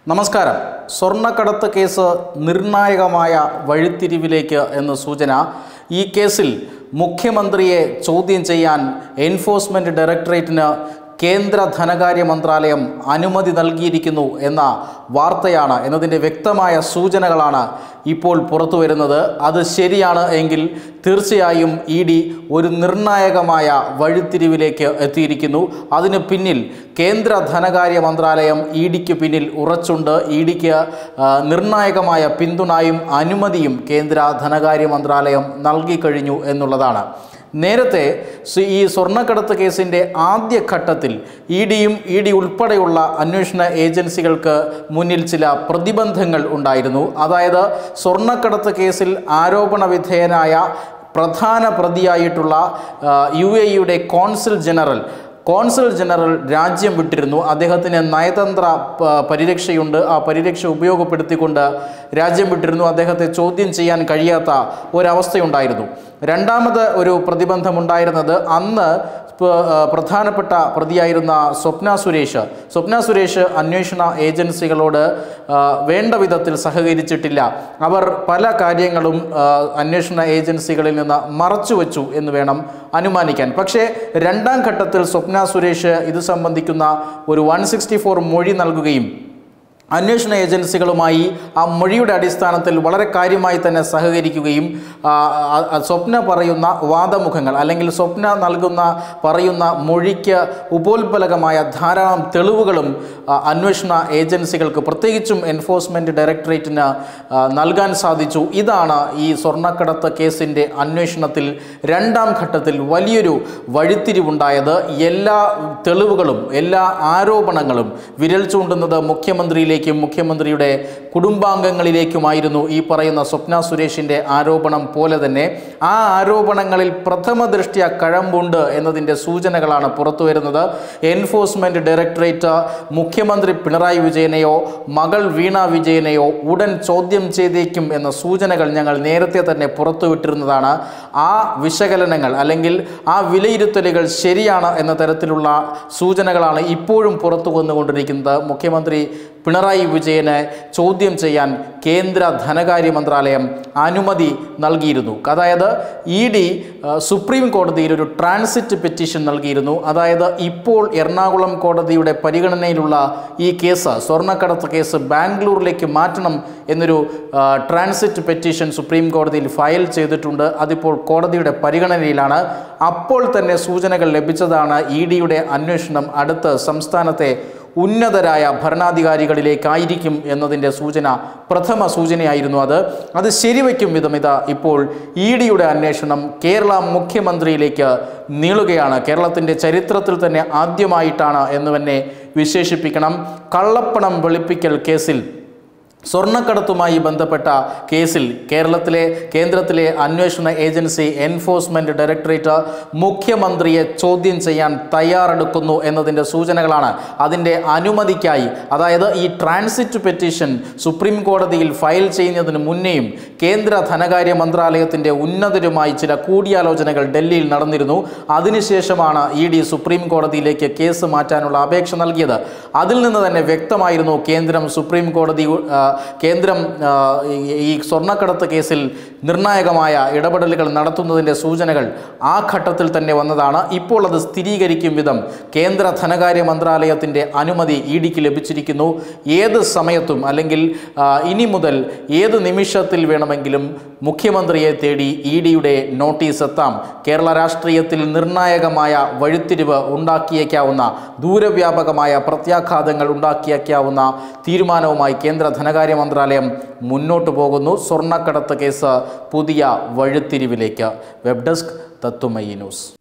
നമസ്കാരം സ്വർണ്ണക്കടത്ത് കേസ് നിർണായകമായ വഴിത്തിരിവിലേക്ക് എന്ന് സൂചന ഈ കേസിൽ മുഖ്യമന്ത്രിയെ ചോദ്യം ചെയ്യാൻ എൻഫോഴ്സ്മെൻറ്റ് ഡയറക്ടറേറ്റിന് കേന്ദ്ര ധനകാര്യ മന്ത്രാലയം അനുമതി നൽകിയിരിക്കുന്നു എന്ന വാർത്തയാണ് എന്നതിൻ്റെ വ്യക്തമായ സൂചനകളാണ് ഇപ്പോൾ പുറത്തു വരുന്നത് അത് ശരിയാണ് എങ്കിൽ തീർച്ചയായും ഇ ഡി ഒരു നിർണായകമായ വഴിത്തിരിവിലേക്ക് എത്തിയിരിക്കുന്നു അതിന് പിന്നിൽ കേന്ദ്ര ധനകാര്യ മന്ത്രാലയം ഇ ഡിക്ക് പിന്നിൽ ഉറച്ചുണ്ട് ഇ ഡിക്ക് നിർണായകമായ പിന്തുണയും അനുമതിയും കേന്ദ്ര ധനകാര്യ മന്ത്രാലയം നൽകിക്കഴിഞ്ഞു എന്നുള്ളതാണ് നേരത്തെ സി- ഈ സ്വർണ്ണക്കടത്ത് കേസിൻ്റെ ആദ്യഘട്ടത്തിൽ ഇ ഡിയും ഇ ഡി ഉൾപ്പെടെയുള്ള അന്വേഷണ ഏജൻസികൾക്ക് മുന്നിൽ ചില പ്രതിബന്ധങ്ങൾ ഉണ്ടായിരുന്നു അതായത് സ്വർണ്ണക്കടത്ത് കേസിൽ ആരോപണ വിധേയനായ പ്രധാന പ്രതിയായിട്ടുള്ള യു എ ഇയുടെ കോൺസുൽ ജനറൽ കോൺസുൽ ജനറൽ രാജ്യം വിട്ടിരുന്നു അദ്ദേഹത്തിന് നയതന്ത്ര പ- പരിരക്ഷയുണ്ട് ആ പരിരക്ഷ ഉപയോഗപ്പെടുത്തിക്കൊണ്ട് രാജ്യം വിട്ടിരുന്നു അദ്ദേഹത്തെ ചോദ്യം ചെയ്യാൻ കഴിയാത്ത ഒരവസ്ഥയുണ്ടായിരുന്നു രണ്ടാമത് ഒരു പ്രതിബന്ധമുണ്ടായിരുന്നത് അന്ന് പ- ആ, പ്രധാനപ്പെട്ട പ്രതിയായിരുന്ന സ്വപ്ന സുരേഷ് സ്വപ്ന സുരേഷ് അന്വേഷണ ഏജൻസികളോട് ആ, വേണ്ട വിധത്തിൽ സഹകരിച്ചിട്ടില്ല അവർ പല കാര്യങ്ങളും ആ, അന്വേഷണ ഏജൻസികളിൽ നിന്ന് മറച്ചുവെച്ചു എന്ന് വേണം അനുമാനിക്കാൻ പക്ഷേ രണ്ടാം ഘട്ടത്തിൽ സ്വപ്ന സുരേഷ് ഇത് സംബന്ധിക്കുന്ന ഒരു വൺ സിക്സ്റ്റി ഫോർ മൊഴി നൽകുകയും അന്വേഷണ ഏജൻസികളുമായി ആ മൊഴിയുടെ അടിസ്ഥാനത്തിൽ വളരെ കാര്യമായി തന്നെ സഹകരിക്കുകയും ആ, ആ, ആ, സ്വപ്ന പറയുന്ന വാദമുഖങ്ങൾ അല്ലെങ്കിൽ സ്വപ്ന നൽകുന്ന പറയുന്ന മൊഴിക്ക് ഉപോത്ബലകമായ ധാരാളം തെളിവുകളും ആ, അന്വേഷണ ഏജൻസികൾക്ക് പ്രത്യേകിച്ചും എൻഫോഴ്സ്മെൻറ്റ് ഡയറക്ടറേറ്റിന് ആ, നൽകാൻ സാധിച്ചു ഇതാണ് ഈ സ്വർണ്ണക്കടത്ത് കേസിൻ്റെ അന്വേഷണത്തിൽ രണ്ടാം ഘട്ടത്തിൽ വലിയൊരു വഴിത്തിരിവുണ്ടായത് എല്ലാ തെളിവുകളും എല്ലാ ആരോപണങ്ങളും വിരൽ ചൂണ്ടുന്നത് മുഖ്യമന്ത്രിയിലേക്കും മുഖ്യമന്ത്രിയുടെ കുടുംബാംഗങ്ങളിലേക്കുമായിരുന്നു ഈ പറയുന്ന സ്വപ്ന സുരേഷിൻ്റെ ആരോപണം പോലെ തന്നെ ആ ആരോപണങ്ങളിൽ പ്രഥമ ദൃഷ്ട്യ കഴമ്പുണ്ട് എന്നതിൻ്റെ സൂചനകളാണ് പുറത്തു വരുന്നത് എൻഫോഴ്സ്മെൻറ്റ് ഡയറക്ടറേറ്റ് മുഖ്യമന്ത്രി പിണറായി വിജയനെയോ മകൾ വീണ വിജയനെയോ ഉടൻ ചോദ്യം ചെയ്തേക്കും എന്ന സൂചനകൾ ഞങ്ങൾ നേരത്തെ തന്നെ പുറത്തുവിട്ടിരുന്നതാണ് ആ വിശകലനങ്ങൾ അല്ലെങ്കിൽ ആ വിലയിരുത്തലുകൾ ശരിയാണ് എന്ന തരത്തിലുള്ള സൂചനകളാണ് ഇപ്പോഴും പുറത്തു വന്നുകൊണ്ടിരിക്കുന്നത് മുഖ്യമന്ത്രി പിണറായി വിജയനെ ചോദ്യം ചെയ്യാൻ കേന്ദ്ര ധനകാര്യ മന്ത്രാലയം അനുമതി നൽകിയിരുന്നു അതായത് ഇ ഡി സുപ്രീം കോടതിയിൽ ഒരു ട്രാൻസിറ്റ് പെറ്റീഷൻ നൽകിയിരുന്നു അതായത് ഇപ്പോൾ എറണാകുളം കോടതിയുടെ പരിഗണനയിലുള്ള ഈ കേസ് സ്വർണ്ണക്കടത്ത് കേസ് ബാംഗ്ലൂരിലേക്ക് മാറ്റണം എന്നൊരു ആ, ട്രാൻസിറ്റ് പെറ്റീഷൻ സുപ്രീം കോടതിയിൽ ഫയൽ ചെയ്തിട്ടുണ്ട് അതിപ്പോൾ കോടതിയുടെ പരിഗണനയിലാണ് അപ്പോൾ തന്നെ സൂചനകൾ ലഭിച്ചതാണ് ഇ ഡിയുടെ അന്വേഷണം അടുത്ത് സംസ്ഥാനത്തെ ഉന്നതരായ ഭരണാധികാരികളിലേക്കായിരിക്കും എന്നതിൻ്റെ സൂചന പ്രഥമ സൂചനയായിരുന്നു അത് അത് ശരിവയ്ക്കും വിധം ഇതാ ഇപ്പോൾ ഇ ഡിയുടെ അന്വേഷണം കേരള മുഖ്യമന്ത്രിയിലേക്ക് നീളുകയാണ് കേരളത്തിൻ്റെ ചരിത്രത്തിൽ തന്നെ ആദ്യമായിട്ടാണ് എന്ന് തന്നെ വിശേഷിപ്പിക്കണം കള്ളപ്പണം വെളുപ്പിക്കൽ കേസിൽ സ്വർണ്ണക്കടത്തുമായി ബന്ധപ്പെട്ട കേസിൽ കേരളത്തിലെ കേന്ദ്രത്തിലെ അന്വേഷണ ഏജൻസി എൻഫോഴ്സ്മെൻറ്റ് ഡയറക്ടറേറ്റ് മുഖ്യമന്ത്രിയെ ചോദ്യം ചെയ്യാൻ തയ്യാറെടുക്കുന്നു എന്നതിൻ്റെ സൂചനകളാണ് അതിൻ്റെ അനുമതിക്കായി അതായത് ഈ ട്രാൻസിറ്റ് പെറ്റീഷൻ സുപ്രീം കോടതിയിൽ ഫയൽ ചെയ്യുന്നതിന് മുന്നേയും കേന്ദ്ര ധനകാര്യ മന്ത്രാലയത്തിൻ്റെ ഉന്നതരുമായി ചില കൂടിയാലോചനകൾ ഡൽഹിയിൽ നടന്നിരുന്നു അതിനുശേഷമാണ് ഇ ഡി സുപ്രീം കോടതിയിലേക്ക് കേസ് മാറ്റാനുള്ള അപേക്ഷ നൽകിയത് അതിൽ നിന്ന് തന്നെ വ്യക്തമായിരുന്നു കേന്ദ്രം സുപ്രീം കോടതി ആ, കേന്ദ്രം ആ, ഈ- ഈ സ്വർണ്ണക്കടത്ത് കേസിൽ നിർണായകമായ ഇടപെടലുകൾ നടത്തുന്നതിൻ്റെ സൂചനകൾ ആ ഘട്ടത്തിൽ തന്നെ വന്നതാണ് ഇപ്പോൾ അത് സ്ഥിരീകരിക്കും വിധം കേന്ദ്ര ധനകാര്യ മന്ത്രാലയത്തിൻ്റെ അനുമതി ഇ ഡിക്ക് ലഭിച്ചിരിക്കുന്നു ഏത് സമയത്തും അല്ലെങ്കിൽ ആ, ഇനി മുതൽ ഏത് നിമിഷത്തിൽ വേണമെങ്കിലും മുഖ്യമന്ത്രിയെ തേടി ഇ ഡിയുടെ നോട്ടീസ് എത്താം കേരള രാഷ്ട്രീയത്തിൽ നിർണായകമായ വഴിത്തിരിവ് ഉണ്ടാക്കിയേക്കാവുന്ന ദൂരവ്യാപകമായ പ്രത്യാഘാതങ്ങൾ ഉണ്ടാക്കിയേക്കാവുന്ന തീരുമാനവുമായി കേന്ദ്ര ധനകാര്യ മന്ത്രാലയം മുന്നോട്ട് പോകുന്നു സ്വർണ്ണക്കടത്ത് കേസ് പുതിയ വഴിത്തിരിവിലേക്ക് വെബ് ഡെസ്ക് തത്തുമയി ന്യൂസ്